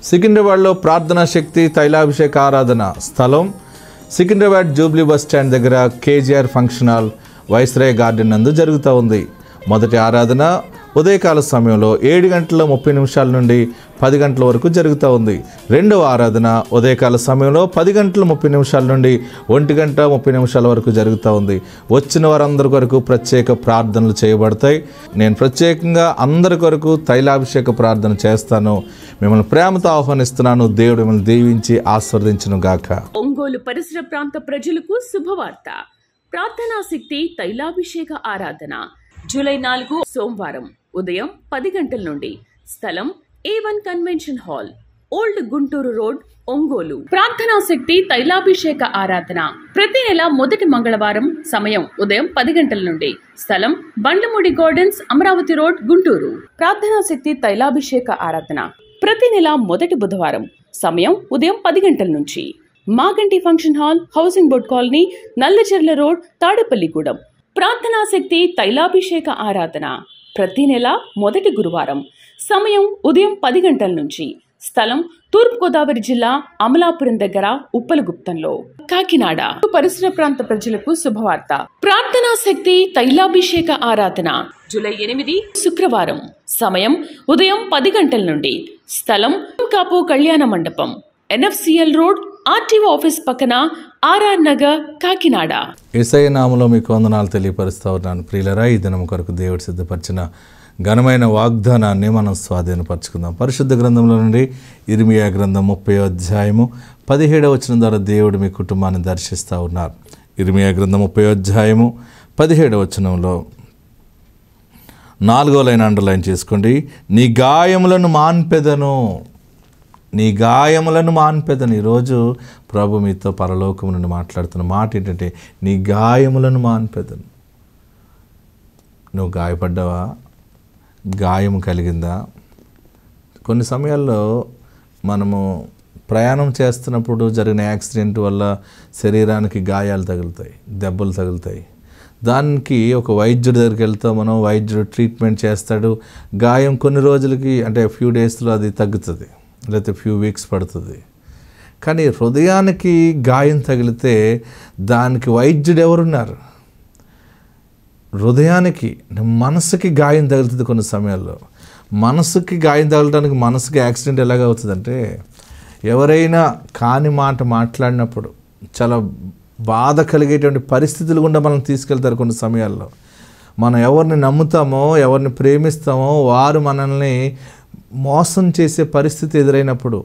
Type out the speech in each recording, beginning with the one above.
సికింద్రాబాద్లో ప్రార్థనా శక్తి తైలాభిషేక ఆరాధన స్థలం సికింద్రాబాద్ జూబ్లీ బస్ స్టాండ్ దగ్గర KGR function hall Viceroy garden నందు జరుగుతూ ఉంది మొదటి ఆరాధన ఉదయకాల సమయంలో ఏడు గంటల ముప్పై నిమిషాల నుండి పది గంటల వరకు జరుగుతూ ఉంది రెండవ ఆరాధన ఉదయకాల సమయంలో పది గంటల ముప్పై నిమిషాల నుండి ఒంటి గంట ముప్పై నిమిషాల వరకు జరుగుతూ ఉంది వచ్చిన వారందరి కొరకు ప్రత్యేక ప్రార్థనలు చేయబడతాయి నేను ప్రత్యేకంగా అందరి కొరకు తైలాభిషేక ప్రార్థన చేస్తాను మిమ్మల్ని ప్రేమతో ఆహ్వానిస్తున్నాను దేవుడు మిమ్మల్ని దీవించి ఆస్వాదించును గాక ఒంగోలు పరిసర ప్రాంత ప్రజలకు శుభవార్త ప్రార్థనా శక్తి తైలాభిషేక ఆరాధన జూలై నాలుగు సోమవారం ఉదయం పది గంటల నుండి స్థలం A one convention hall old Guntur road Ongole ప్రార్థనా శక్తి తైలాభిషేక ఆరాధన ప్రతి నెల మొదటి మంగళవారం సమయం ఉదయం పది గంటల నుండి స్థలం బండ్లమూడి గార్డెన్స్ అమరావతి రోడ్ గుంటూరు ప్రార్థనా శక్తి తైలాభిషేక ఆరాధన ప్రతి నెల మొదటి బుధవారం సమయం ఉదయం పది గంటల నుంచి Maganti function hall housing board colony Nallacherla road Tadepalligudem ప్రార్థనా శక్తి తైలాభిషేక ఆరాధన ప్రతి నెల మొదటి గురువారం సమయం ఉదయం పది గంటల నుంచి స్థలం తూర్పుగోదావరి జిల్లా అమలాపురం దగ్గర ఉప్పలగుప్తంలో కాకినాడ పరిసర ప్రాంత ప్రజలకు శుభవార్త ప్రార్థనా శక్తి తైలాభిషేక ఆరాధన జూలై ఎనిమిది శుక్రవారం సమయం ఉదయం పది గంటల నుండి స్థలం కాపు కళ్యాణ మండపం ఎన్ఎఫ్సిఎల్ రోడ్ ఆర్టీఓ ఆఫీస్ పక్కన ఆర్ఆర్ నగర్ కాకినాడ ఎస్ఐ నామలో మీకు వందనాలు తెలియపరుస్తూ ఉన్నాను ప్రియులరా ఈ దినం కొరకు దేవుడు సిద్ధపరిచిన ఘనమైన వాగ్దానాన్ని మనం స్వాధీనపరచుకుందాం పరిశుద్ధ గ్రంథంలో నుండి ఇర్మియా గ్రంథం ముప్పై అధ్యాయము పదిహేడవ వచనం ద్వారా దేవుడు మీ కుటుంబాన్ని దర్శిస్తూ ఉన్నారు ఇర్మియా గ్రంథం ముప్పై అధ్యాయము పదిహేడవ వచనంలో నాలుగో లైన్ అండర్లైన్ చేసుకోండి నీ గాయములను మాన్పెదను నీ గాయములను మాన్పెదను ఈరోజు ప్రభు మీతో పరలోకం నుండి మాట్లాడుతున్న మాట ఏంటంటే నీ గాయములను మాన్పెదను నువ్వు గాయపడ్డావా గాయం కలిగిందా కొన్ని సమయాల్లో మనము ప్రయాణం చేస్తున్నప్పుడు జరిగిన యాక్సిడెంట్ వల్ల శరీరానికి గాయాలు తగులుతాయి దెబ్బలు తగులుతాయి దానికి ఒక వైద్యుడి దగ్గరికి వెళ్తాం మనం వైద్యుడు ట్రీట్మెంట్ చేస్తాడు గాయం కొన్ని రోజులకి అంటే ఫ్యూ డేస్లో అది తగ్గుతుంది లేకపోతే ఫ్యూ వీక్స్ పడుతుంది కానీ హృదయానికి గాయం తగిలితే దానికి వైద్యుడు ఎవరున్నారు హృదయానికి మనసుకి గాయం తగులుతుంది కొన్ని సమయాల్లో మనసుకి గాయం తగలడానికి మనసుకి యాక్సిడెంట్ ఎలాగ అవుతుందంటే ఎవరైనా కాని మాట మాట్లాడినప్పుడు చాలా బాధ కలిగేటువంటి పరిస్థితులు గుండా మనం తీసుకెళ్తారు కొన్ని సమయాల్లో మనం ఎవరిని నమ్ముతామో ఎవరిని ప్రేమిస్తామో వారు మనల్ని మోసం చేసే పరిస్థితి ఎదురైనప్పుడు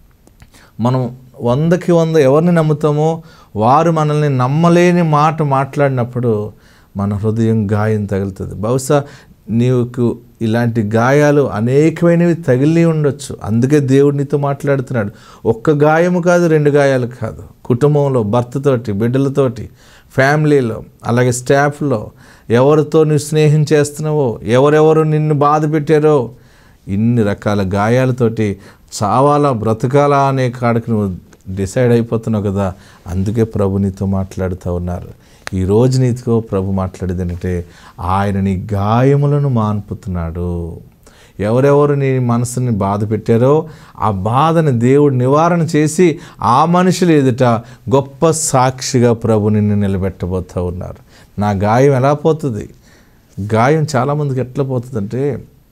మనం వందకి వంద ఎవరిని నమ్ముతామో వారు మనల్ని నమ్మలేని మాట మాట్లాడినప్పుడు మన హృదయం గాయం తగులుతుంది బహుశా నీకు ఇలాంటి గాయాలు అనేకమైనవి తగిలి ఉండొచ్చు అందుకే దేవుడు నీతో మాట్లాడుతున్నాడు ఒక్క గాయము కాదు రెండు గాయాలు కాదు కుటుంబంలో భర్తతోటి బిడ్డలతోటి ఫ్యామిలీలో అలాగే స్టాఫ్లో ఎవరితో నువ్వు స్నేహం చేస్తున్నావో ఎవరెవరు నిన్ను బాధ పెట్టారో ఇన్ని రకాల గాయాలతోటి చావాలా బ్రతకాలా అనే కాడికి నువ్వు డిసైడ్ అయిపోతున్నావు కదా అందుకే ప్రభు నీతో మాట్లాడుతూ ఉన్నారు ఈ రోజు నీతో ప్రభు మాట్లాడేది ఏంటంటే ఆయన నీ గాయములను మాన్పుతున్నాడు ఎవరెవరు నీ మనసుని బాధ పెట్టారో ఆ బాధని దేవుడు నివారణ చేసి ఆ మనుషులు ఎదుట గొప్ప సాక్షిగా ప్రభు నిన్ను నిలబెట్టబోతూ ఉన్నారు నా గాయం ఎలా పోతుంది గాయం చాలామందికి ఎట్లా పోతుందంటే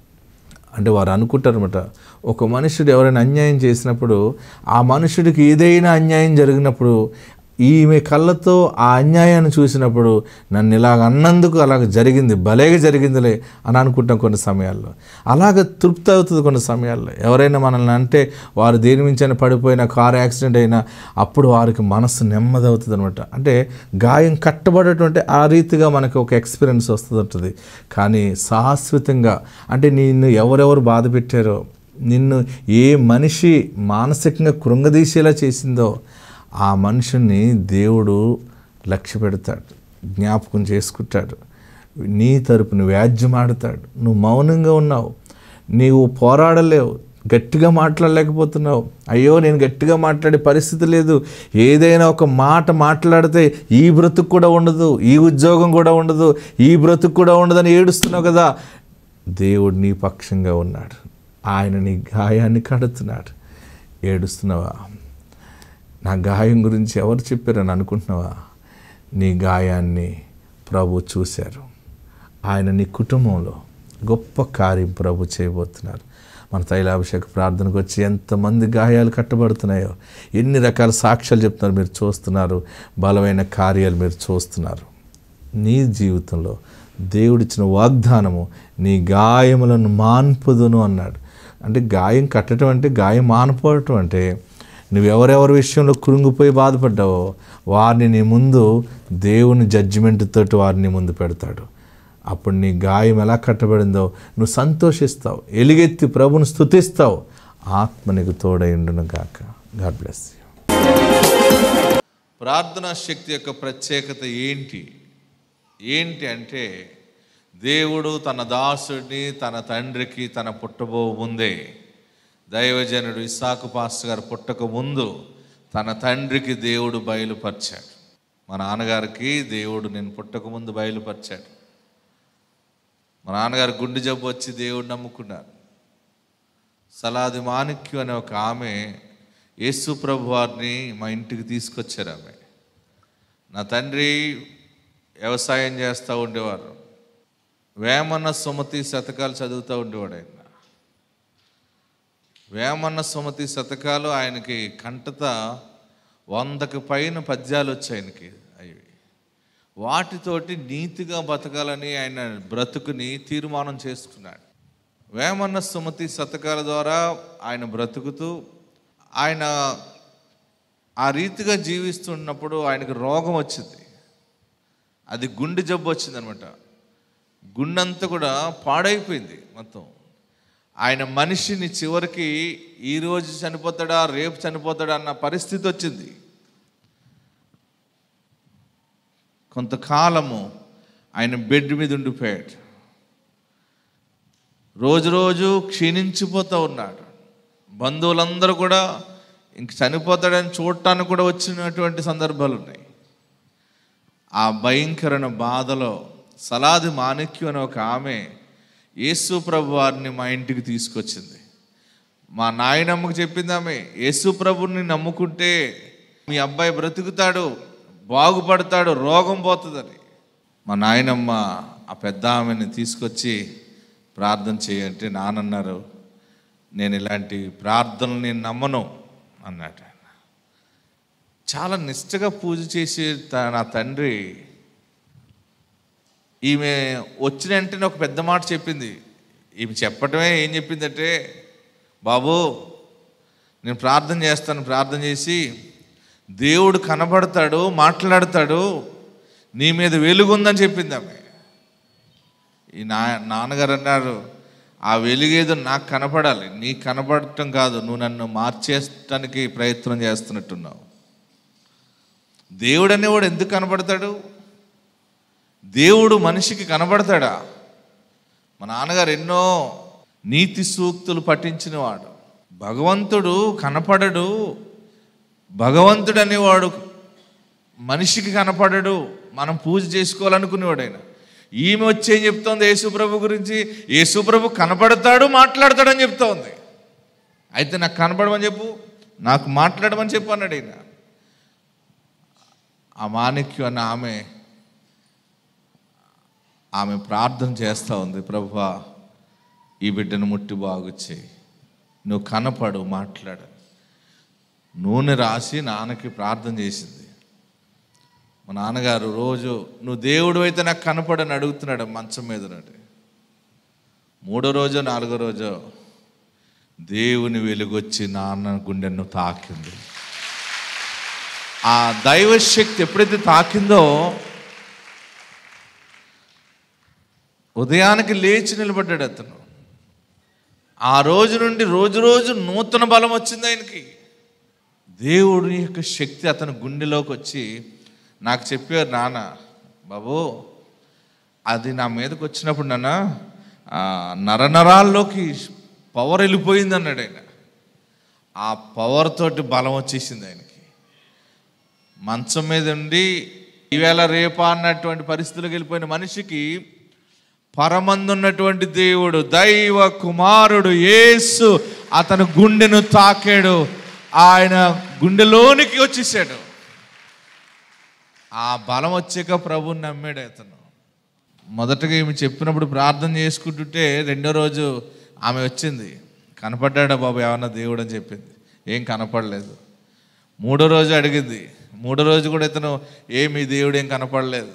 అంటే వారు అనుకుంటారన్నమాట ఒక మనుషుడు ఎవరైనా అన్యాయం చేసినప్పుడు ఆ మనుషుడికి ఏదైనా అన్యాయం జరిగినప్పుడు ఈమె కళ్ళతో ఆ అన్యాయాన్ని చూసినప్పుడు నన్ను ఇలాగ అన్నందుకు అలాగ జరిగింది భలేగా జరిగిందిలే అని అనుకుంటాం కొన్ని సమయాల్లో అలాగ తృప్తి అవుతుంది కొన్ని సమయాల్లో ఎవరైనా మనల్ని అంటే వారు దేని మించైనా పడిపోయిన కారు యాక్సిడెంట్ అయినా అప్పుడు వారికి మనస్సు నెమ్మది అవుతుంది అనమాట అంటే గాయం కట్టబడేటువంటి ఆ రీతిగా మనకు ఒక ఎక్స్పీరియన్స్ వస్తుంది ఉంటుంది కానీ శాశ్వతంగా అంటే నిన్ను ఎవరెవరు బాధ పెట్టారో నిన్ను ఏ మనిషి మానసికంగా కృంగదీసేలా చేసిందో ఆ మనుషుని దేవుడు లక్ష్య పెడతాడు జ్ఞాపకం చేసుకుంటాడు నీ తరపున వ్యాజ్యమాడతాడు నువ్వు మౌనంగా ఉన్నావు నీవు పోరాడలేవు గట్టిగా మాట్లాడలేకపోతున్నావు అయ్యో నేను గట్టిగా మాట్లాడే పరిస్థితి లేదు ఏదైనా ఒక మాట మాట్లాడితే ఈ బ్రతుకు కూడా ఉండదు ఈ ఉద్యోగం కూడా ఉండదు ఈ బ్రతుకు కూడా ఉండదని ఏడుస్తున్నావు కదా దేవుడు నీ పక్షంగా ఉన్నాడు ఆయన నీ గాయాన్ని కడుతున్నాడు ఏడుస్తున్నావా నా గాయం గురించి ఎవరు చెప్పారని అనుకుంటున్నావా నీ గాయాన్ని ప్రభు చూశారు ఆయన నీ కుటుంబంలో గొప్ప కార్యం ప్రభు చేయబోతున్నారు మన తైలాభిషేక ప్రార్థనకు వచ్చి ఎంతమంది గాయాలు కట్టబడుతున్నాయో ఎన్ని రకాల సాక్ష్యాలు చెప్తున్నారు మీరు చూస్తున్నారు బలమైన కార్యాలు మీరు చూస్తున్నారు నీ జీవితంలో దేవుడిచ్చిన వాగ్దానము నీ గాయములను మాన్పుదును అన్నాడు అంటే గాయం కట్టడం అంటే గాయం మానుకోవటం అంటే నువ్వెవరెవరి విషయంలో కురుంగిపోయి బాధపడ్డావో వారిని నీ ముందు దేవుని జడ్జిమెంట్ తోటి వారిని ముందు పెడతాడు అప్పుడు నీ గాయం ఎలా కట్టబడిందో నువ్వు సంతోషిస్తావు ఎలుగెత్తి ప్రభుని స్తుతిస్తావు ఆత్మ నీకు తోడైండును గాక గాడ్ బ్లెస్ యూ ప్రార్థనా శక్తి యొక్క ప్రత్యేకత ఏంటి ఏంటి అంటే దేవుడు తన దాసుడిని తన తండ్రికి తన పుట్టబో ముందే దైవజనుడు ఇసాకు పాస్టర్ గారు పుట్టక ముందు తన తండ్రికి దేవుడు బయలుపరిచాడు మా నాన్నగారికి దేవుడు నేను పుట్టక ముందు బయలుపరిచాడు మా నాన్నగారు గుండె జబ్బు వచ్చి దేవుడు నమ్ముకున్నారు సలాది మాణిక్యం అనే ఒక ఆమె యేసు ప్రభు వారిని మా ఇంటికి తీసుకొచ్చారు ఆమె నా తండ్రి వ్యవసాయం చేస్తూ ఉండేవారు వేమన్న సుమతి శతకాలు చదువుతూ ఉండేవాడు ఆయన వేమన్న సుమతి శతకాలు ఆయనకి కంటత వందకు పైన పద్యాలు వచ్చాయి ఆయనకి అవి వాటితోటి నీతిగా బతకాలని ఆయన బ్రతుకుని తీర్మానం చేసుకున్నాడు వేమన్న సుమతి శతకాల ద్వారా ఆయన బ్రతుకుతూ ఆయన ఆ రీతిగా జీవిస్తున్నప్పుడు ఆయనకు రోగం వచ్చింది అది గుండె జబ్బు వచ్చిందనమాట గుండెంతా కూడా పాడైపోయింది మొత్తం ఆయన మనిషిని చివరికి ఈరోజు చనిపోతాడా రేపు చనిపోతాడా అన్న పరిస్థితి వచ్చింది కొంతకాలము ఆయన బెడ్ మీద ఉండిపోయాడు రోజు రోజు క్షీణించిపోతూ ఉన్నాడు బంధువులందరూ కూడా ఇంక చనిపోతాడని చూడటానికి కూడా వచ్చినటువంటి సందర్భాలు ఉన్నాయి ఆ భయంకరమైన బాధలో సలాది మాణిక్యం అనే ఒక ఆమె యేసు ప్రభు వారిని మా ఇంటికి తీసుకొచ్చింది మా నాయనమ్మకు చెప్పింది ఆమె యేసు ప్రభుని నమ్ముకుంటే మీ అబ్బాయి బ్రతుకుతాడు బాగుపడతాడు రోగం పోతుందని మా నాయనమ్మ ఆ పెద్ద ఆమెని తీసుకొచ్చి ప్రార్థన చేయంటే నానన్నారు నేను ఇలాంటి ప్రార్థనలు నేను నమ్మను అన్నాడు ఆయన చాలా నిష్టగా పూజ చేసే త- నా తండ్రి ఈమె వచ్చిన వెంటనే ఒక పెద్ద మాట చెప్పింది ఈమె చెప్పటమే ఏం చెప్పిందంటే బాబు నేను ప్రార్థన చేస్తాను ప్రార్థన చేసి దేవుడు కనబడతాడు మాట్లాడతాడు నీ మీద వెలుగుందని చెప్పింది ఆమె ఈ నా నాన్నగారు అన్నారు ఆ వెలుగేదో నాకు కనపడాలి నీకు కనపడటం కాదు నువ్వు నన్ను మార్చేయటానికి ప్రయత్నం చేస్తున్నట్టున్నావు దేవుడు అనేవాడు ఎందుకు కనపడతాడు దేవుడు మనిషికి కనబడతాడా మా నాన్నగారు ఎన్నో నీతి సూక్తులు పఠించినవాడు భగవంతుడు కనపడడు భగవంతుడు అనేవాడు మనిషికి కనపడడు మనం పూజ చేసుకోవాలనుకునేవాడు ఆయన ఈమె వచ్చి ఏం చెప్తోంది యేసుప్రభు గురించి యేసుప్రభు కనపడతాడు మాట్లాడతాడని చెప్తోంది అయితే నాకు కనపడమని చెప్పు నాకు మాట్లాడమని చెప్పు అన్నాడు ఆయన ఆ మాణిక్యం అన్న ఆమె ఆమె ప్రార్థన చేస్తూ ఉంది ప్రభువా ఈ బిడ్డను ముట్టి బాగు చేయి నువ్వు కనపడు మాట్లాడు నూనె రాసి నాన్నకి ప్రార్థన చేసింది మా నాన్నగారు రోజు నువ్వు దేవుడు అయితే నాకు కనపడని అడుగుతున్నాడు మంచం మీద నుండి మూడో రోజో నాలుగో రోజో దేవుని వెలుగొచ్చి నాన్న గుండెను తాకింది ఆ దైవ శక్తి ఎప్పుడైతే తాకిందో ఉదయానికి లేచి నిలబడ్డాడు అతను ఆ రోజు నుండి రోజు రోజు నూతన బలం వచ్చింది ఆయనకి దేవుడి యొక్క శక్తి అతని గుండెలోకి వచ్చి నాకు చెప్పారు నాన్న బాబు అది నా మీదకి వచ్చినప్పుడు నాన్న ఆ, నరనరాల్లోకి పవర్ వెళ్ళిపోయింది అన్నాడు ఆయన ఆ పవర్ తోటి బలం వచ్చేసింది ఆయనకి మంచం మీద ఉండి ఈవేళ రేపా అన్నటువంటి పరిస్థితులకు వెళ్ళిపోయిన మనిషికి పరమందున్నటువంటి దేవుడు దైవ కుమారుడు యేసు అతని గుండెను తాకాడు ఆయన గుండెలోనికి వచ్చేసాడు ఆ బలం వచ్చాక ప్రభుని నమ్మాడు అతను మొదటగా ఈమె చెప్పినప్పుడు ప్రార్థన చేసుకుంటుంటే రెండో రోజు ఆమె వచ్చింది కనపడ్డాడా బాబు ఏమన్నా దేవుడు అని చెప్పింది ఏం కనపడలేదు మూడో రోజు అడిగింది మూడో రోజు కూడా ఇతను ఏమి దేవుడు ఏం కనపడలేదు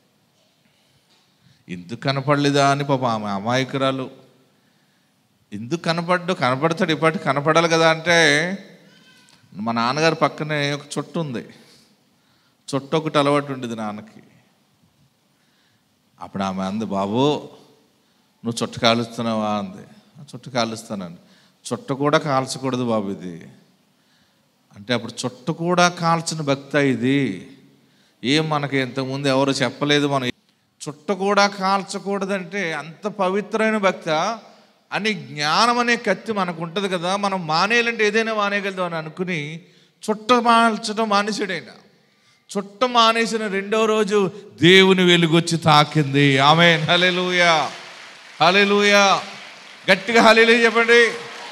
ఎందుకు కనపడలేదా అని పాప ఆమె అమాయకురాలు ఎందుకు కనపడ్డు కనపడతాడు ఇప్పటి కనపడాలి కదా అంటే మా నాన్నగారు పక్కనే ఒక చుట్టు ఉంది చుట్టు ఒకటి అలవాటు ఉండేది నాన్నకి అప్పుడు ఆమె అంది బాబు నువ్వు చుట్ట కాలుస్తున్నావా అంది "ఆ, చుట్ట కాలుస్తానండి చుట్ట కూడా కాల్చకూడదు బాబు ఇది అంటే అప్పుడు చుట్ట కూడా కాల్చిన భక్త ఇది ఏం మనకి ఇంతకుముందు ఎవరు చెప్పలేదు మనం చుట్ట కూడా కాల్చకూడదంటే అంత పవిత్రమైన భక్త అని జ్ఞానం అనే కత్తి మనకు ఉంటుంది కదా మనం మానేయాలంటే ఏదైనా మానేయగలుగుతాం అని అనుకుని చుట్ట మాల్చడం మానేసాడైనా చుట్ట మానేసిన రెండో రోజు దేవుని వెలుగొచ్చి తాకింది ఆమె హలెలుయా హలెలుయా గట్టిగా హలెలు చెప్పండి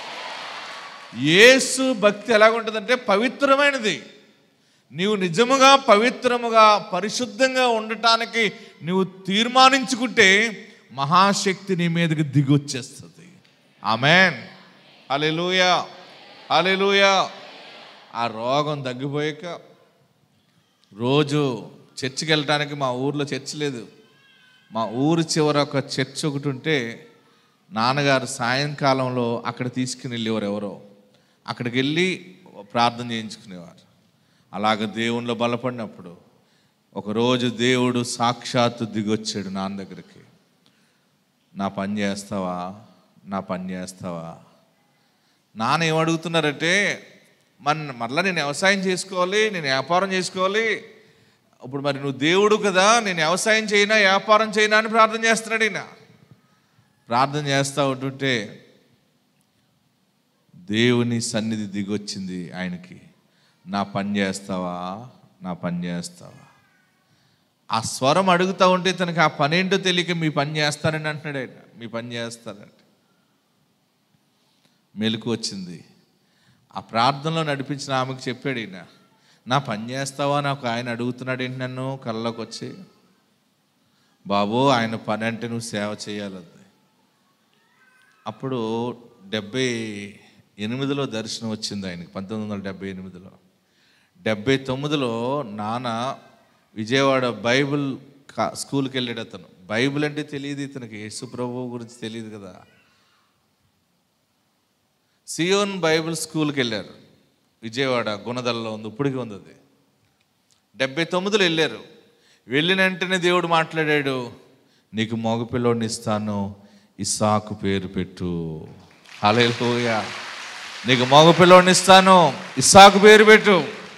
యేసు భక్తి ఎలాగుంటుందంటే పవిత్రమైనది నీవు నిజముగా పవిత్రముగా పరిశుద్ధంగా ఉండటానికి నువ్వు తీర్మానించుకుంటే మహాశక్తి నీ మీదకి దిగొచ్చేస్తుంది ఆమెన్ హలెలుయా హలెలుయా ఆ రోగం తగ్గిపోయాక రోజు చర్చికి వెళ్ళటానికి మా ఊర్లో చర్చ్ లేదు మా ఊరు చివర ఒక చర్చ్ ఒకటి ఉంటే నాన్నగారు సాయంకాలంలో అక్కడ తీసుకుని వెళ్ళేవారు ఎవరో అక్కడికి వెళ్ళి ప్రార్థన చేయించుకునేవారు అలాగ దేవునిలో బలపడినప్పుడు ఒకరోజు దేవుడు సాక్షాత్తు దిగొచ్చాడు నాన్న దగ్గరికి నా పని చేస్తావా నా పని చేస్తావా నాన్న ఏమడుగుతున్నారంటే మన మరలా నేను వ్యవసాయం చేసుకోవాలి నేను వ్యాపారం చేసుకోవాలి ఇప్పుడు మరి నువ్వు దేవుడు కదా నేను వ్యవసాయం చేయనా వ్యాపారం చేయనా అని ప్రార్థన చేస్తున్నాడు ఈయన ప్రార్థన చేస్తూ ఉంటుంటే దేవుని సన్నిధి దిగొచ్చింది ఆయనకి నా పని చేస్తావా నా పని చేస్తావా ఆ స్వరం అడుగుతూ ఉంటే తనకి ఆ పని ఏంటో తెలియక మీ పని చేస్తానని అంటున్నాడు ఆయన మీ పని చేస్తానంటే మెలకు వచ్చింది ఆ ప్రార్థనలో నడిపించిన ఆమెకు చెప్పాడు ఈయన నా పని చేస్తావా నాకు ఆయన అడుగుతున్నాడు ఏంటి నన్ను కళ్ళలోకి వచ్చి బాబు ఆయన పని అంటే నువ్వు సేవ చేయాలంది అప్పుడు డెబ్బై ఎనిమిదిలో దర్శనం వచ్చింది ఆయనకి పంతొమ్మిది వందల డెబ్బై ఎనిమిదిలో డెబ్బై తొమ్మిదిలో నాన్న విజయవాడ బైబిల్ కా- స్కూల్కి వెళ్ళాడు అతను బైబిల్ అంటే తెలియదు ఇతనికి యేసు ప్రభువు గురించి తెలియదు కదా సియోన్ బైబిల్ స్కూల్కి వెళ్ళారు విజయవాడ గుణదల్లో ఉంది ఇప్పటికీ ఉంది అది డెబ్బై తొమ్మిదిలో వెళ్ళారు వెళ్ళిన వెంటనే దేవుడు మాట్లాడాడు నీకు మగపిల్లోడిని ఇస్తాను ఇసాకు పేరు పెట్టు హల్లెలూయా నీకు మగపిల్లోడిని ఇస్తాను ఇసాకు పేరు పెట్టు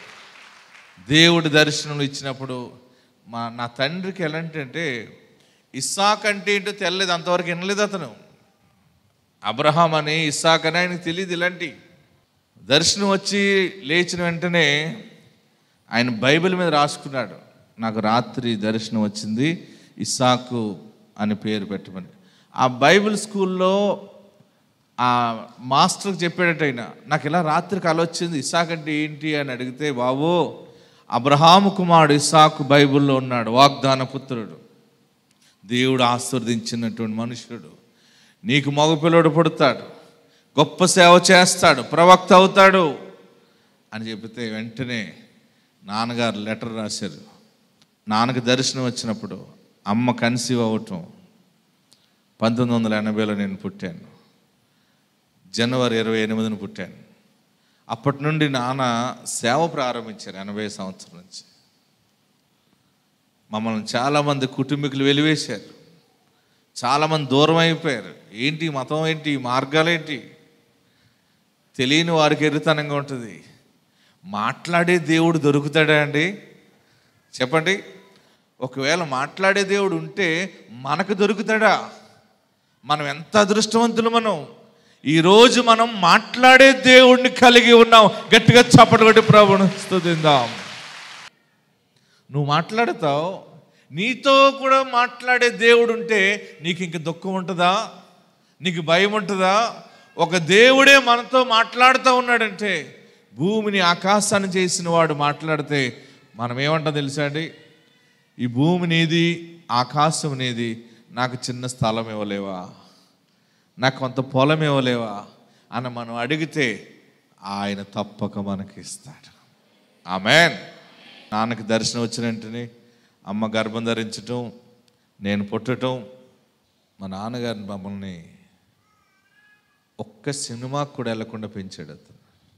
దేవుడు దర్శనం ఇచ్చినప్పుడు మా నా తండ్రికి ఎలాంటి అంటే ఇస్సాక్ అంటే ఏంటో తెల్లలేదు అంతవరకు వినలేదు అతను అబ్రహాం అని ఇస్సాక్ అని ఆయనకు తెలియదు ఇలాంటి దర్శనం వచ్చి లేచిన వెంటనే ఆయన బైబిల్ మీద రాసుకున్నాడు నాకు రాత్రి దర్శనం వచ్చింది ఇస్సాకు అని పేరు పెట్టమని ఆ బైబిల్ స్కూల్లో ఆ మాస్టర్కి చెప్పాడట ఆయన నాకు ఇలా రాత్రి కల వచ్చింది ఇస్సాక్ అంటే ఏంటి అని అడిగితే బాబు అబ్రహాము కుమారుడు ఇస్సాకు బైబిల్లో ఉన్నాడు వాగ్దాన పుత్రుడు దేవుడు ఆశీర్వదించినటువంటి మనుషుడు నీకు మగపిల్లడు పుడతాడు గొప్ప సేవ చేస్తాడు ప్రవక్త అవుతాడు అని చెబితే వెంటనే నాన్నగారు లెటర్ రాశారు నాన్నకి దర్శనం వచ్చినప్పుడు అమ్మ కన్సీవ్ అవ్వటం పంతొమ్మిది వందల ఎనభైలో నేను పుట్టాను జనవరి ఇరవై ఎనిమిదిని పుట్టాను అప్పటి నుండి నాన్న సేవ ప్రారంభించారు ఎనభై సంవత్సరం నుంచి మమ్మల్ని చాలామంది కుటుంబీకులు వెలివేశారు చాలామంది దూరం అయిపోయారు ఏంటి ఈ మతం ఏంటి ఈ మార్గాలు ఏంటి తెలియని వారికి ఎరుతనంగా ఉంటుంది మాట్లాడే దేవుడు దొరుకుతాడా అండి చెప్పండి ఒకవేళ మాట్లాడే దేవుడు ఉంటే మనకు దొరుకుతాడా మనం ఎంత అదృష్టవంతులు మనం ఈరోజు మనం మాట్లాడే దేవుడిని కలిగి ఉన్నాం గట్టిగా చప్పటి కొట్టి ప్రభుని స్తుతిందాం నువ్వు మాట్లాడతావు నీతో కూడా మాట్లాడే దేవుడు ఉంటే నీకు ఇంక దుఃఖం ఉంటుందా నీకు భయం ఉంటుందా ఒక దేవుడే మనతో మాట్లాడుతూ ఉన్నాడంటే భూమిని ఆకాశాన్ని చేసిన వాడు మాట్లాడితే మనం ఏమంటాం తెలుసా అండి ఈ భూమి నీది ఆకాశం నీది నాకు చిన్న స్థలం ఇవ్వలేవా నాకు కొంత పొలం ఇవ్వలేవా అని మనం అడిగితే ఆయన తప్పక మనకి ఇస్తాడు ఆమెన్ నాన్నకి దర్శనం వచ్చిన వెంటనే అమ్మ గర్భం ధరించటం నేను పుట్టటం మా నాన్నగారిని మమ్మల్ని ఒక్క సినిమాకు కూడా వెళ్లకుండా పెంచాడు అతను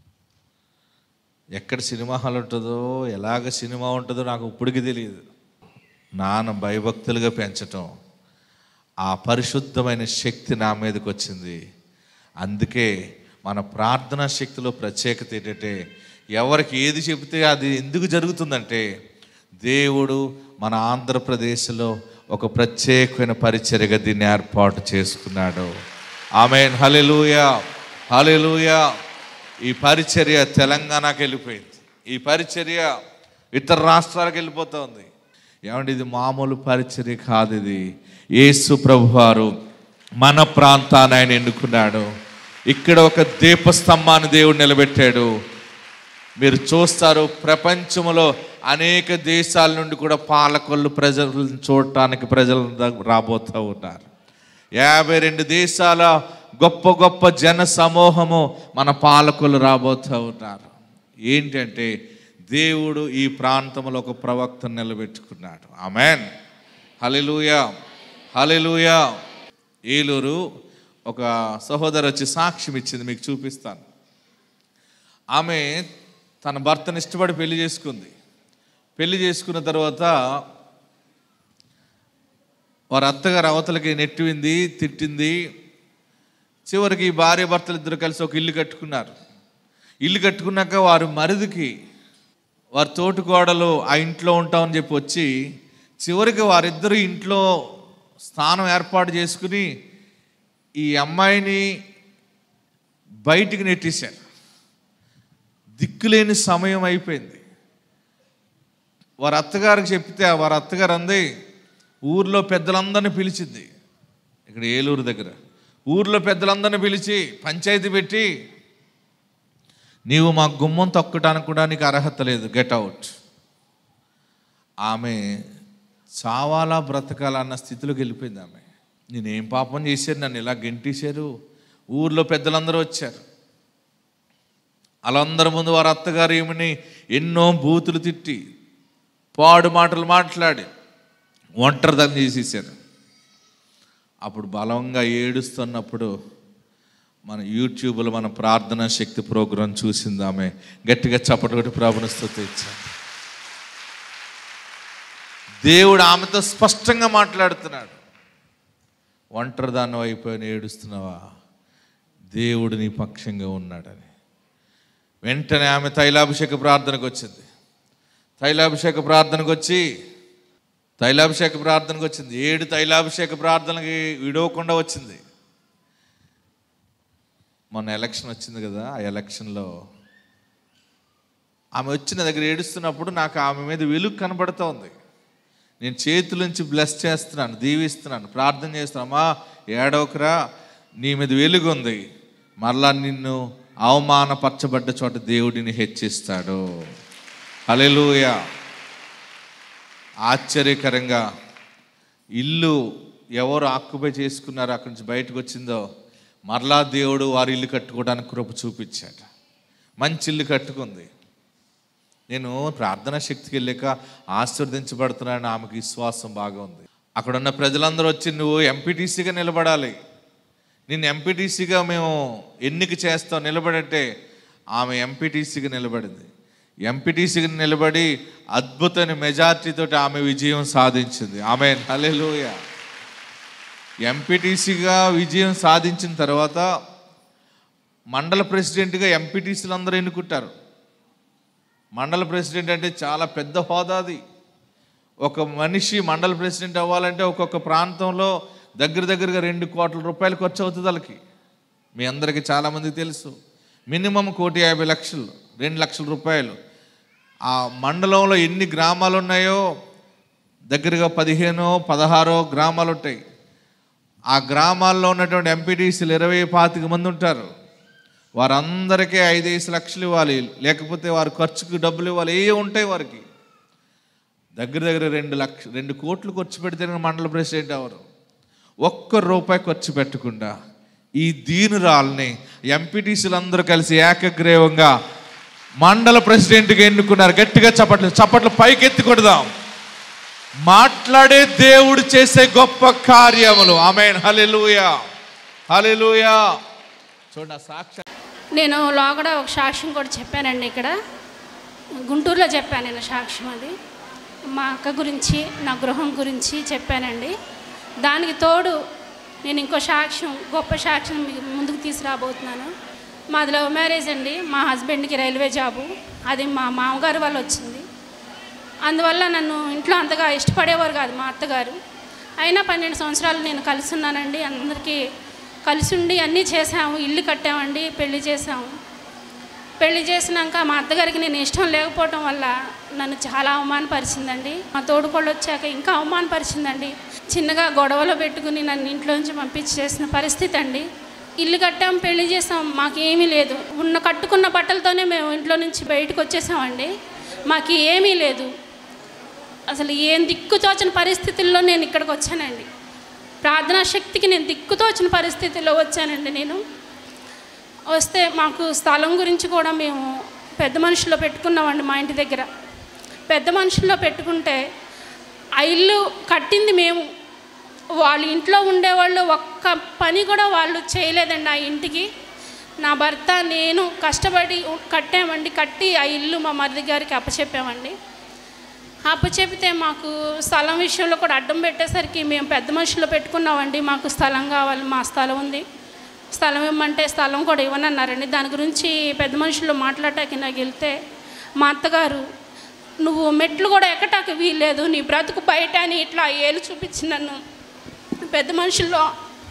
ఎక్కడ సినిమా హాల్ ఉంటుందో ఎలాగ సినిమా ఉంటుందో నాకు ఇప్పటికి తెలియదు నాన్న భయభక్తులుగా పెంచటం ఆ పరిశుద్ధమైన శక్తి నా మీదకి వచ్చింది అందుకే మన ప్రార్థనా శక్తిలో ప్రత్యేకత ఏంటంటే ఎవరికి ఏది చెబితే అది ఎందుకు జరుగుతుందంటే దేవుడు మన ఆంధ్రప్రదేశ్లో ఒక ప్రత్యేకమైన పరిచర్యగా దీన్ని ఏర్పాటు చేసుకున్నాడు ఆమెన్ హలెలూయా హలెలూయా ఈ పరిచర్య తెలంగాణకి వెళ్ళిపోయింది ఈ పరిచర్య ఇతర రాష్ట్రాలకు వెళ్ళిపోతుంది ఏమంటే ఇది మామూలు పరిచర్య కాదు ఇది యేసు ప్రభువారు మన ప్రాంతాన్ని ఆయన ఎన్నుకున్నాడు ఇక్కడ ఒక దీపస్తంభాన్ని దేవుడు నిలబెట్టాడు మీరు చూస్తారు ప్రపంచంలో అనేక దేశాల నుండి కూడా పాలకొల్లు ప్రజలను చూడటానికి ప్రజలు ద- రాబోతూ ఉన్నారు యాభై రెండు దేశాల గొప్ప గొప్ప జన సమూహము మన పాలకులు రాబోతూ ఉన్నారు ఏంటంటే దేవుడు ఈ ప్రాంతంలో ఒక ప్రవక్తను నిలబెట్టుకున్నాడు ఆమెన్ హలెలూయా హలెలూయా ఏలూరు ఒక సహోదరు వచ్చి సాక్ష్యం ఇచ్చింది మీకు చూపిస్తాను ఆమె తన భర్తను ఇష్టపడి పెళ్లి చేసుకుంది పెళ్లి చేసుకున్న తర్వాత వారి అత్తగారు అవతలకి నెట్టింది తిట్టింది చివరికి ఈ భార్య భర్తలు ఇద్దరు కలిసి ఒక ఇల్లు కట్టుకున్నారు ఇల్లు కట్టుకున్నాక వారి మరిదికి వారి తోటికోడలు ఆ ఇంట్లో ఉంటామని చెప్పి వచ్చి చివరికి వారిద్దరు ఇంట్లో స్థానం ఏర్పాటు చేసుకుని ఈ అమ్మాయిని బయటికి నెట్టేశారు దిక్కులేని సమయం అయిపోయింది వారి అత్తగారికి చెప్తే వారి అత్తగారు అంది ఊర్లో పెద్దలందరినీ పిలిచింది ఇక్కడ ఏలూరు దగ్గర ఊర్లో పెద్దలందరినీ పిలిచి పంచాయతీ పెట్టి నీవు మా గుమ్మం తొక్కడానికి కూడా నీకు అర్హత లేదు గెట్ అవుట్ ఆమె చావాలా బ్రతకాలా అన్న స్థితిలోకి వెళ్ళిపోయింది ఆమె నేనేం పాపం చేశారు నన్ను ఇలా గెంటేశారు ఊర్లో పెద్దలందరూ వచ్చారు వాళ్ళందరి ముందు వారి అత్తగారు ఏమని ఎన్నో బూతులు తిట్టి పాడు మాటలు మాట్లాడి ఒంటరిదని చేసేసారు అప్పుడు బలంగా ఏడుస్తున్నప్పుడు మన యూట్యూబ్లో మన ప్రార్థనా శక్తి ప్రోగ్రాం చూసింది ఆమె గట్టిగా చప్పటి కొట్టి ప్రార్థన స్తుతించాం దేవుడు ఆమెతో స్పష్టంగా మాట్లాడుతున్నాడు ఒంటరిదాన్ని అయిపోయిన ఏడుస్తున్నావా దేవుడు నీ పక్షంగా ఉన్నాడని వెంటనే ఆమె తైలాభిషేక ప్రార్థనకు వచ్చింది తైలాభిషేక ప్రార్థనకు వచ్చి తైలాభిషేక ప్రార్థనకు వచ్చింది ఏడు తైలాభిషేక ప్రార్థనకి విడవకుండా వచ్చింది మొన్న ఎలక్షన్ వచ్చింది కదా ఆ ఎలక్షన్లో ఆమె వచ్చిన దగ్గర ఏడుస్తున్నప్పుడు నాకు ఆమె మీద వెలుగు కనబడుతోంది నేను చేతుల నుంచి బ్లెస్ చేస్తున్నాను దీవిస్తున్నాను ప్రార్థన చేస్తున్నాను అమ్మా ఏడవకరా నీ మీద వెలుగు ఉంది మరలా నిన్ను అవమానపరచబడ్డ చోట దేవుడిని హెచ్చిస్తాడు హల్లెలూయ ఆశ్చర్యకరంగా ఇల్లు ఎవరు ఆక్యుపై చేసుకున్నారో అక్కడి నుంచి బయటకు వచ్చిందో మరలా దేవుడు వారి ఇల్లు కట్టుకోవడానికి కృప చూపించాడు మంచి ఇల్లు కట్టుకుంది నేను ప్రార్థనా శక్తికి వెళ్ళాక ఆశీర్వదించబడుతున్నానని ఆమెకు విశ్వాసం బాగా ఉంది అక్కడ ఉన్న ప్రజలందరూ వచ్చి నువ్వు ఎంపీటీసీగా నిలబడాలి నిన్ను ఎంపీటీసీగా మేము ఎన్నిక చేస్తాం నిలబడంటే ఆమె ఎంపీటీసీగా నిలబడింది ఎంపీటీసీగా నిలబడి అద్భుతమైన మెజార్టీతో ఆమె విజయం సాధించింది ఆమె హల్లెలూయ ఎంపీటీసీగా విజయం సాధించిన తర్వాత మండల ప్రెసిడెంట్గా ఎంపీటీసీలు అందరూ ఎన్నుకుంటారు మండల ప్రెసిడెంట్ అంటే చాలా పెద్ద హోదాది ఒక మనిషి మండల ప్రెసిడెంట్ అవ్వాలంటే ఒక్కొక్క ప్రాంతంలో దగ్గర దగ్గరగా రెండు కోట్ల రూపాయలు ఖర్చు అవుతుంది వాళ్ళకి మీ అందరికీ చాలామందికి తెలుసు మినిమం కోటి యాభై లక్షలు రెండు లక్షల రూపాయలు ఆ మండలంలో ఎన్ని గ్రామాలు ఉన్నాయో దగ్గరగా పదిహేనో పదహారో గ్రామాలు ఉంటాయి ఆ గ్రామాల్లో ఉన్నటువంటి ఎంపీటీసీలు ఇరవై పాతిక మంది ఉంటారు వారందరికీ ఐదేసి లక్షలు ఇవ్వాలి లేకపోతే వారి ఖర్చుకు డబ్బులు ఇవ్వాలి ఏ ఉంటాయి వారికి దగ్గర దగ్గర రెండు లక్ష రెండు కోట్లు ఖర్చు పెడితే మండల ప్రెసిడెంట్ అవరు ఒక్క రూపాయి ఖర్చు పెట్టకుండా ఈ దీనురాల్ని ఎంపీటీసీలు అందరూ కలిసి ఏకగ్రీవంగా మండల ప్రెసిడెంట్గా ఎన్నుకున్నారు గట్టిగా చప్పట్లు చప్పట్లు పైకెత్తి కొడదాం మాట్లాడే దేవుడు చేసే గొప్ప కార్యములు ఆమె హలెలుయా హలెలుయా చూడండి ఆ సాక్షి నేను లోగడ ఒక సాక్ష్యం కూడా చెప్పానండి ఇక్కడ గుంటూరులో చెప్పాను నేను సాక్ష్యం అది మా అక్క గురించి నా గృహం గురించి చెప్పానండి దానికి తోడు నేను ఇంకో సాక్ష్యం గొప్ప సాక్ష్యం మీకు ముందుకు తీసుకురాబోతున్నాను మాది లవ్ మ్యారేజ్ అండి మా హస్బెండ్కి రైల్వే జాబు అది మా మామగారు వల్ల వచ్చింది అందువల్ల నన్ను ఇంట్లో అంతగా ఇష్టపడేవారు కాదు మా అత్తగారు అయినా పన్నెండు సంవత్సరాలు నేను కలిసి ఉన్నానండి అందరికీ కలిసి ఉండి అన్నీ చేసాము ఇల్లు కట్టామండి పెళ్లి చేసాము పెళ్లి చేసినాక మా అత్తగారికి నేను ఇష్టం లేకపోవటం వల్ల నన్ను చాలా అవమానపరిచిందండి మా తోడుకోళ్ళు వచ్చాక ఇంకా అవమానపరిచిందండి చిన్నగా గొడవలో పెట్టుకుని నన్ను ఇంట్లోంచి పంపించి చేసిన పరిస్థితి అండి ఇల్లు కట్టాం పెళ్లి చేసాం మాకేమీ లేదు ఉన్న కట్టుకున్న బట్టలతోనే మేము ఇంట్లో నుంచి బయటకు వచ్చేసామండి మాకు ఏమీ లేదు అసలు ఏం దిక్కుతోచిన పరిస్థితుల్లో నేను ఇక్కడికి వచ్చానండి ప్రార్థనా శక్తికి నేను దిక్కుతోచిన పరిస్థితుల్లో వచ్చానండి నేను వస్తే మాకు స్థలం గురించి కూడా మేము పెద్ద మనుషుల్లో పెట్టుకున్నామండి మా ఇంటి దగ్గర పెద్ద మనుషుల్లో పెట్టుకుంటే ఆ ఇల్లు కట్టింది మేము వాళ్ళ ఇంట్లో ఉండేవాళ్ళు ఒక్క పని కూడా వాళ్ళు చేయలేదండి ఆ ఇంటికి నా భర్త నేను కష్టపడి కట్టామండి కట్టి ఆ ఇల్లు మా మరిది గారికి అప్పచెప్పామండి అప్పచెప్పితే మాకు స్థలం విషయంలో కూడా అడ్డం పెట్టేసరికి మేము పెద్ద మనుషులు పెట్టుకున్నామండి మాకు స్థలం కావాలి మా స్థలం ఉంది స్థలం ఇవ్వమంటే స్థలం కూడా ఇవ్వనన్నారండి దాని గురించి పెద్ద మనుషులు మాట్లాడటానికి నాకు వెళ్తే మా అత్తగారు నువ్వు మెట్లు కూడా ఎక్కటానికి వీల్లేదు నీ బ్రతుకు బయట అని ఇట్లా ఏలు చూపించి నన్ను పెద్ద మనుషుల్లో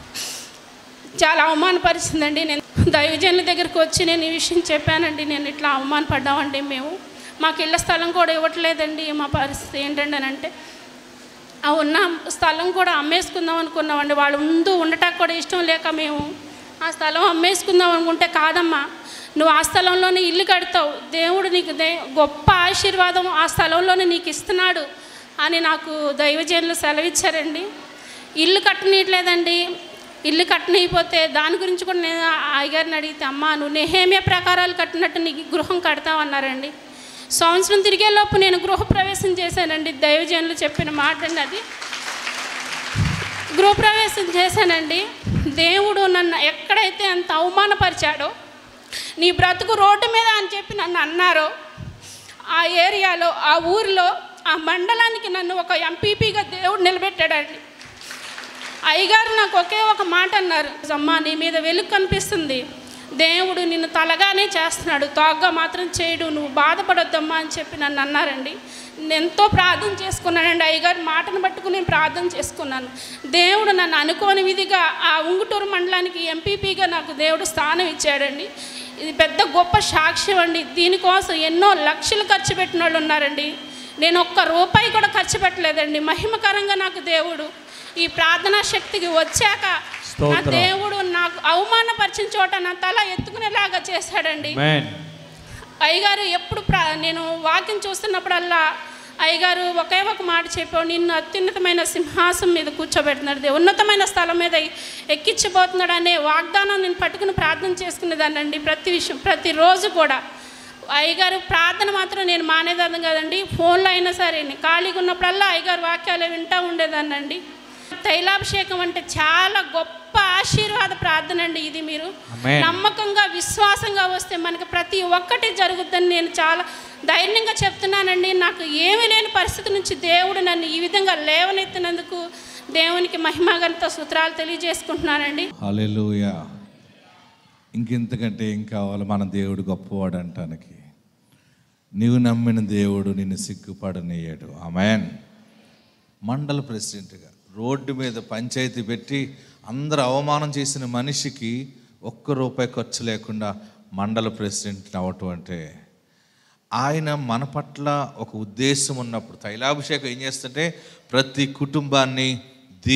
చాలా అవమానపరిచిందండి నేను దైవజనుల దగ్గరికి వచ్చి నేను ఈ విషయం చెప్పానండి నేను ఇట్లా అవమానపడ్డామండి మేము మాకు ఇళ్ళ స్థలం కూడా ఇవ్వట్లేదండి మా పరిస్థితి ఏంటండి అని అంటే ఆ ఉన్న స్థలం కూడా అమ్మేసుకుందాం అనుకున్నామండి వాళ్ళు ముందు ఉండటానికి కూడా ఇష్టం లేక మేము ఆ స్థలం అమ్మేసుకుందాం అనుకుంటే కాదమ్మా నువ్వు ఆ స్థలంలోనే ఇల్లు కడతావు దేవుడు నీకు దే గొప్ప ఆశీర్వాదం ఆ స్థలంలోనే నీకు ఇస్తున్నాడు అని నాకు దైవజనులు సెలవిచ్చారండి ఇల్లు కట్టనీయట్లేదండి ఇల్లు కట్టనీయపోతే దాని గురించి కూడా నేను ఆ అయ్యగారిని అడిగితే అమ్మా నువ్వు నెహేమియా ప్రకారాలు కట్టినట్టు నీకు గృహం కడతావన్నారండి సంవత్సరం తిరిగేలోపు నేను గృహప్రవేశం చేశానండి దైవజనులు చెప్పిన మాట అండి అది గృహప్రవేశం చేశానండి దేవుడు నన్ను ఎక్కడైతే అంత అవమానపరిచాడో నీ బ్రతుకు రోడ్డు మీద అని చెప్పి నన్ను అన్నారో ఆ ఏరియాలో ఆ ఊరిలో ఆ మండలానికి నన్ను ఒక ఎంపీపీగా దేవుడు నిలబెట్టాడండి అయ్యగారు నాకు ఒకే ఒక మాట అన్నారు అమ్మా నీ మీద వెలుగు కనిపిస్తుంది దేవుడు నిన్ను తలగానే చేస్తున్నాడు తోగ్గా మాత్రం చేయడు నువ్వు బాధపడొద్దమ్మా అని చెప్పి నన్ను అన్నారండి నేను ఎంతో ప్రార్థన చేసుకున్నానండి అయ్యగారి మాటను పట్టుకుని నేను ప్రార్థన చేసుకున్నాను దేవుడు నన్ను అనుకోని విధిగా ఆ ఉంగుటూరు మండలానికి ఎంపీపీగా నాకు దేవుడు స్థానం ఇచ్చాడండి ఇది పెద్ద గొప్ప సాక్ష్యం అండి దీనికోసం ఎన్నో లక్షలు ఖర్చు పెట్టిన వాళ్ళు ఉన్నారండి నేను ఒక్క రూపాయి కూడా ఖర్చు పెట్టలేదండి మహిమకరంగా నాకు దేవుడు ఈ ప్రార్థనా శక్తికి వచ్చాక నా స్తోత్రం. దేవుడు నాకు అవమానపరిచిన చోట నా తల ఎత్తుకునేలాగా చేశాడండి Amen. అయ్యగారు ఎప్పుడు ప్రా నేను వాక్యం చూస్తున్నప్పుడల్లా అయ్యగారు ఒకే ఒక మాట చెప్పాడు నిన్ను అత్యున్నతమైన సింహాసం మీద కూర్చోబెడుతున్నాడు దేవుడు ఉన్నతమైన స్థలం మీద ఎక్కించబోతున్నాడు అనే వాగ్దానం నేను పట్టుకుని ప్రార్థన చేసుకునేదానండి ప్రతి విషయం ప్రతిరోజు కూడా అయ్యగారు ప్రార్థన మాత్రం నేను మానేదాన్ని కదండి ఫోన్లో అయినా సరే నేను ఖాళీగా ఉన్నప్పుడల్లా అయ్యగారు వాక్యాలు వింటూ ఉండేదాన్నండి తైలాభిషేకం అంటే చాలా గొప్ప ఆశీర్వాద ప్రార్థన అండి ఇది మీరు Amen. నమ్మకంగా విశ్వాసంగా వస్తే మనకి ప్రతి ఒక్కటి జరుగుతుందని నేను చాలా ధైర్యంగా చెప్తున్నానండి నాకు ఏమీ లేని పరిస్థితి నుంచి దేవుడు నన్ను ఈ విధంగా లేవనెత్తినందుకు దేవునికి మహిమాగంత సూత్రాలు తెలియజేసుకుంటున్నానండి హల్లెలూయా ఇంకెంతకంటే ఏం కావాలి మన దేవుడు గొప్పవాడు అంటానికి నీవు నమ్మిన దేవుడు నిన్ను సిగ్గుపడనీయడు ఆమెన్ మండల ప్రెసిడెంట్గా రోడ్డు మీద పంచాయతీ పెట్టి అందరూ అవమానం చేసిన మనిషికి ఒక్క రూపాయి ఖర్చు లేకుండా మండల ప్రెసిడెంట్ అవ్వటం అంటే ఆయన మన పట్ల ఒక ఉద్దేశం ఉన్నప్పుడు తైలాభిషేకం ఏం చేస్తుంటే ప్రతి కుటుంబాన్ని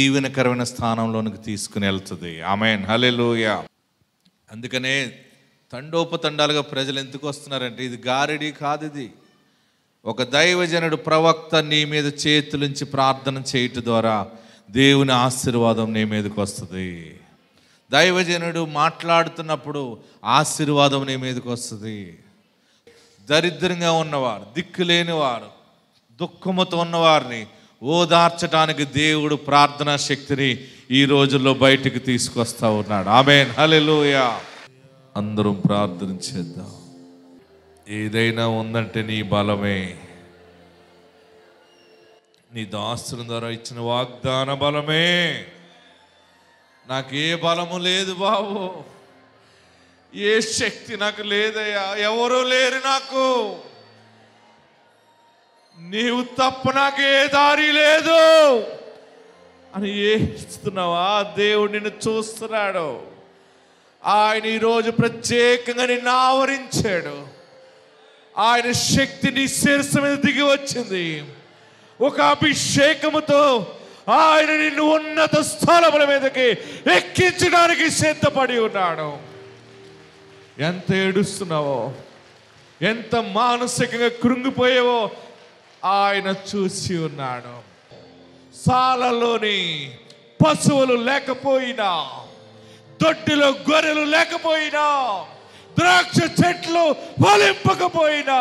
దీవెనకరమైన స్థానంలోనికి తీసుకుని వెళ్తుంది ఆమెన్ హల్లెలూయా అందుకనే తండోపతండాలుగా ప్రజలు ఎందుకు వస్తున్నారంటే ఇది గారిడి కాదు ఇది ఒక దైవజనుడు ప్రవక్త నీ మీద చేతులుంచి ప్రార్థన చేయటం ద్వారా దేవుని ఆశీర్వాదం నీ మీదకి వస్తుంది దైవజనుడు మాట్లాడుతున్నప్పుడు ఆశీర్వాదం నీ మీదకి వస్తుంది దరిద్రంగా ఉన్నవారు దిక్కులేనివారు దుఃఖముతో ఉన్నవారిని ఓదార్చడానికి దేవుడు ప్రార్థనా శక్తిని ఈ రోజుల్లో బయటికి తీసుకొస్తా ఉన్నాడు ఆమెన్ హల్లెలూయా అందరం ప్రార్థన చేద్దాం ఏదైనా ఉందంటే నీ బలమే నీ దాస్తుల ద్వారా ఇచ్చిన వాగ్దాన బలమే నాకు ఏ బలము లేదు బాబు ఏ శక్తి నాకు లేదయ్యా ఎవరు లేరు నాకు నీవు తప్ప నాకు ఏ దారి లేదు అని ఏస్తున్నావా దేవుడు నిన్ను చూస్తున్నాడు ఆయన ఈరోజు ప్రత్యేకంగా నిన్ను ఆవరించాడు ఆయన శక్తి నీ శిరస్సు మీద దిగి వచ్చింది ఒక అభిషేకముతో ఆయన నిన్ను ఉన్నత స్థలముల మీదకి ఎక్కించడానికి సిద్ధపడి ఉన్నాడు ఎంత ఏడుస్తున్నావో ఎంత మానసికంగా కృంగిపోయావో ఆయన చూసి ఉన్నాడు సాలలోని పశువులు లేకపోయినా దొడ్డిలో గొర్రెలు లేకపోయినా ద్రాక్ష చెట్లు ఫలింపకపోయినా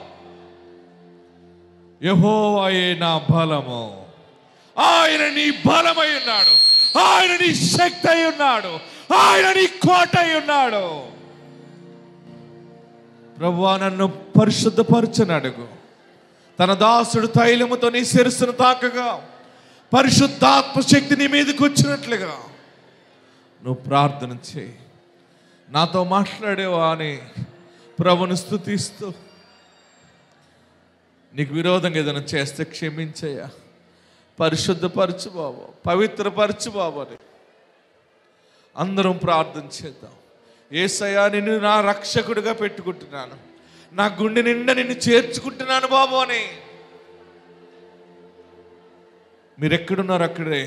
యహోవాయే నా బలము ఆయన నీ బలమై ఉన్నాడు ఆయన నీ శక్తి అయి ఉన్నాడు ఆయన నీ కోట అయి ఉన్నాడు ప్రభువా నన్ను పరిశుద్ధపరచని అడుగు తన దాసుడు తైలముతో నీ శిరస్సును తాకగా పరిశుద్ధాత్మ శక్తి నీ మీదకి వచ్చినట్లుగా నువ్వు ప్రార్థన చేయి నాతో మాట్లాడేవా అని ప్రభును స్థుతిస్తూ నీకు విరోధంగా ఏదైనా చేస్తే క్షమించయ్యా పరిశుద్ధపరచు బాబు పవిత్రపరచు బాబు అని అందరం ప్రార్థన చేద్దాం ఏసయ్యా నిన్ను నా రక్షకుడిగా పెట్టుకుంటున్నాను నా గుండె నిండా నిన్ను చేర్చుకుంటున్నాను బాబు అని మీరు ఎక్కడున్నారు అక్కడే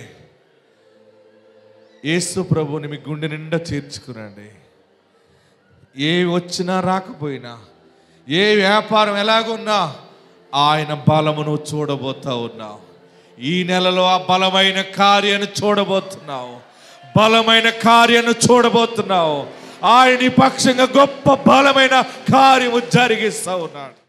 యేసు ప్రభుని మీ గుండె నిండా చేర్చుకురండి ఏ వచ్చినా రాకపోయినా ఏ వ్యాపారం ఎలాగున్నా ఆయన బలమును చూడబోతా ఉన్నావు ఈ నెలలో ఆ బలమైన కార్యాన్ని చూడబోతున్నావు బలమైన కార్యాన్ని చూడబోతున్నావు ఆయన నీ పక్షంగా గొప్ప బలమైన కార్యము జరిగిస్తా ఉన్నాడు